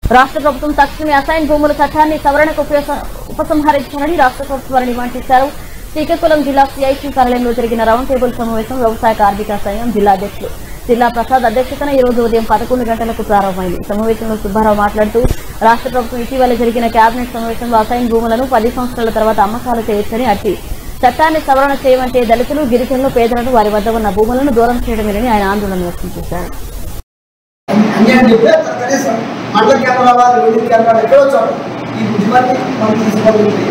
రాష్ట్ర ప్రభుత్వం తక్షణమే అసైన్ భూముల చట్టాన్ని సవరణకు ఉపయోగ- ఉపసంహరించాలని రాష్ట్ర ప్రభుత్వాన్ని డిమాండ్ చేశారు శ్రీకాకుళం జిల్లా సిఐసి కార్యాలయంలో జరిగిన రౌండ్ టేబుల్ సమావేశం వ్యవసాయ కార్మిక సంఘం జిల్లా అధ్యక్షులు జిల్లా ప్రసాద్ అధ్యక్షతన ఈ రోజు ఉదయం పదకొండు గంటలకు ప్రారంభమైంది ఈ సమావేశంలో సుబ్బారావు మాట్లాడుతూ రాష్ట్ర ప్రభుత్వం ఇటీవల జరిగిన కేబినెట్ సమావేశంలో అసైన్ భూములను పది సంవత్సరాల తర్వాత అమ్మకాలు చేయొచ్చని అట్టి చట్టాన్ని సవరణ చేయమంటే దళితులు గిరిజనులు పేదలను వారి వద్ద ఉన్న భూములను దూరం చేయడమేనని ఆయన ఆందోళన వ్యక్తం చేశారు అన్యాయం చెప్తే అతను కనీసం మండల కేంద్రాల వారు రెవెన్యూ కేంద్రాలు ఎక్కడో చోట ఈ బుద్ధిమంది మనం తీసుకోగలిగింది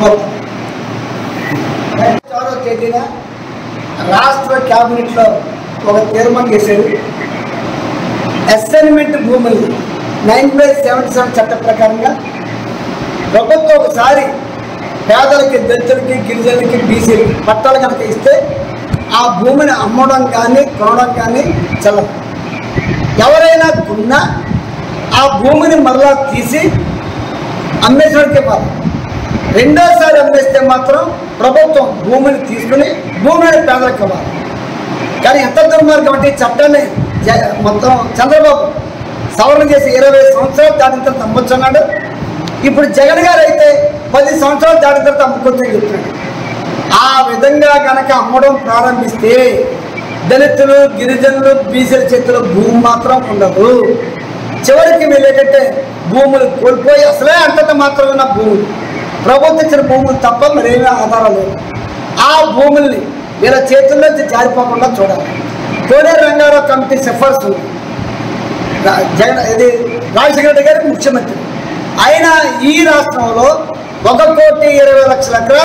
చౌరవ తేదీన రాష్ట్ర క్యాబినెట్లో ఒక తీర్మానం చేశారు అసైన్మెంట్ భూములు నైన్ బై సెవెంటీ సెవెన్ చట్ట ప్రకారంగా ప్రభుత్వం ఒకసారి పేదలకి దళితులకి గిరిజనులకి బీసీలకి పట్టాలు కనుక ఇస్తే ఆ భూమిని అమ్మడం కానీ కొనడం కానీ చల్లదు ఎవరైనా కొన్నా ఆ భూమిని మరలా తీసి అమ్మేసినకే పాపం రెండోసారి అమ్మేస్తే మాత్రం ప్రభుత్వం భూమిని తీసుకుని భూమిని పేదలకు ఇవ్వాలి కానీ ఎంత దుర్మార్గం అంటే ఈ చట్టాన్ని జ- మొత్తం చంద్రబాబు సవరణ చేసి ఇరవై సంవత్సరాలు దాటిన తర్వాత అమ్మొచ్చన్నాడు ఇప్పుడు జగన్ గారు అయితే పది సంవత్సరాలు దాటిన తర్వాత అమ్ముకోవచ్చని చెప్తున్నాడు ఆ విధంగా కనుక అమ్మడం ప్రారంభిస్తే దళితులు గిరిజనులు బీసీల చేతిలో భూమి మాత్రం ఉండదు చివరికి వెళ్ళేటట్టే భూములు కోల్పోయి అసలే అంతంత మాత్రం ఉన్న భూములు ప్రభుత్వం ఇచ్చిన భూములు తప్ప మరేమీ ఆధారం లేదు ఆ భూముల్ని వీళ్ళ చేతుల్లోంచి జారిపోకుండా చూడాలి కోడే రంగారావు కమిటీ సిఫార్సు ఉంది రా- జగన్ ఇది రాజశేఖర రెడ్డి గారికి ముఖ్యమంత్రి అయినా ఈ రాష్ట్రంలో ఒక కోటి ఇరవై లక్షల ఎకరాలు